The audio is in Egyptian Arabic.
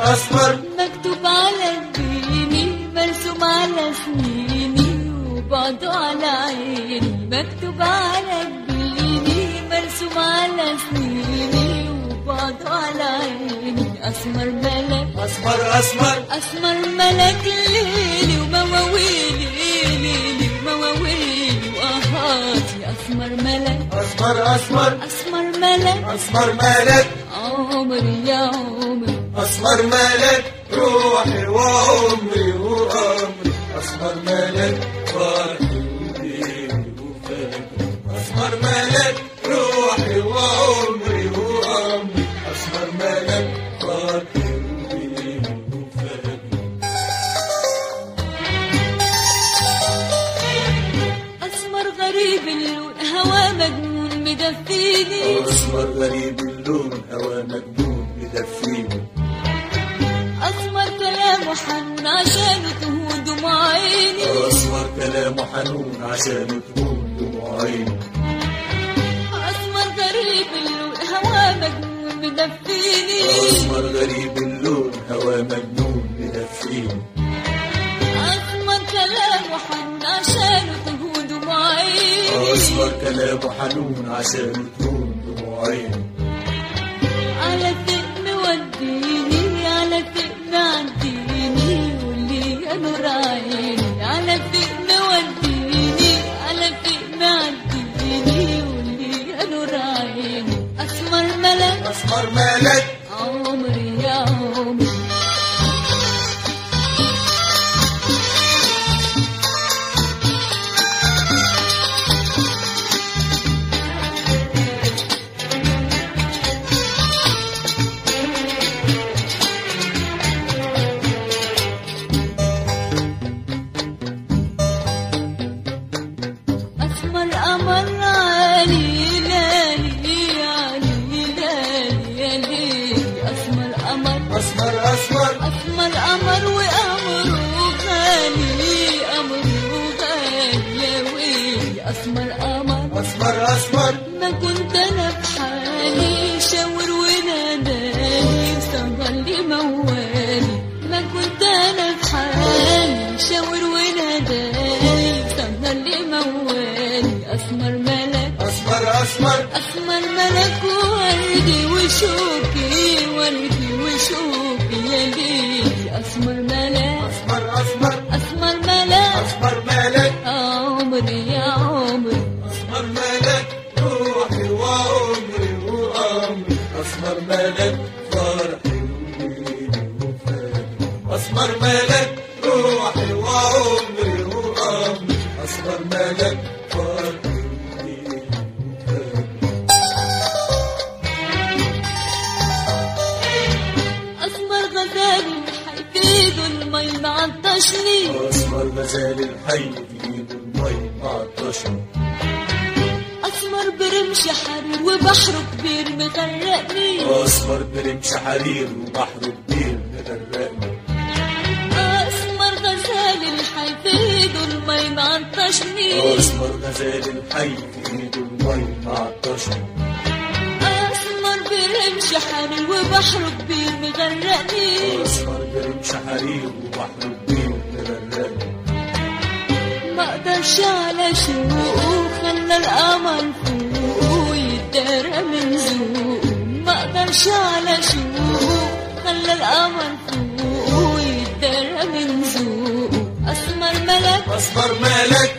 أسمر مكتوب على جبيني مرسوم على سنيني وبعده على عيني مكتوب على جبيني مرسوم على سنيني وبعده على عيني أسمر ملك أسمر أسمر أسمر ملك ليلي ومواويلي ليلي ومواويلي وأهاتي أسمر ملك أسمر أسمر أسمر ملك أسمر مالك عمري يا عمري أسمر مالك روحي وعمري وأمري أسمر مالك فرحي وليلي وفجري أسمر مالك روحي وعمري وأمري أسمر مالك فرحي وليلي وفجري أسمر غريب اللون هوا مجنون مدفيني أسمر غريب اللون هوا مجنون مدفيني أسمر كلامه حنون عشانه تهون دموع عيني أسمر كلامه حنون عشان تكون دموع عيني أسمر غريب اللون هوا مجنون مدفيني أسمر غريب اللون هوا مجنون مدفيني أسمر كلامه حنون عشانه تهون دموع عيني أسمر كلامه حنون عشان تكون دموع عيني على فين موديني على فين معديني واللي يا نور عيني على فين موديني على فين معديني واللي يا نور عيني أسمر ملك أسمر مالك عمري يا عمري أسمر قمر عالي لالي عالي لالي يا ليلي أسمر قمر أسمر أسمر أسمر قمر وقمره غالي قمره غالي يا ويلي أسمر قمر أسمر أسمر ما كنت أنا بحالي شاور وناداني صغر لي موالي ما كنت أنا بحالي شاور وناداني صغر لي موالي أسمر ملك أسمر أسمر أسمر ملك وردي وشوكي وردي وشوكي يا ليلي أسمر ملك أسمر أسمر أسمر ملك أسمر مالك عمري يا عمري أسمر مالك روحي وعمري وأمري أسمر مالك فرحي وليلي وفجري أسمر مالك روحي وعمري وأمري أسمر مالك فرحي وليلي وفجري أسمر غزالي حيفيد المي معطشني أسمر غزال الحي في إيده المي معطشني أسمر برمش حرير وبحره كبير مغرقني أسمر برمش حرير وبحر كبير مغرقني أسمر غزالي حيفيد المي معطشني أسمر غزال الحي في إيده المي معطشني أسمر برمش حرير وبحره كبير مغرقني أسمر برمش حرير وبحر كبير مغرقني ما اقدرش على شوقه خلى القمر فوقه يتدارى من ذوقه ما اقدرش على شوقه خلى القمر فوقه يتدارى من ذوقه اسمر ملك أسمر مالك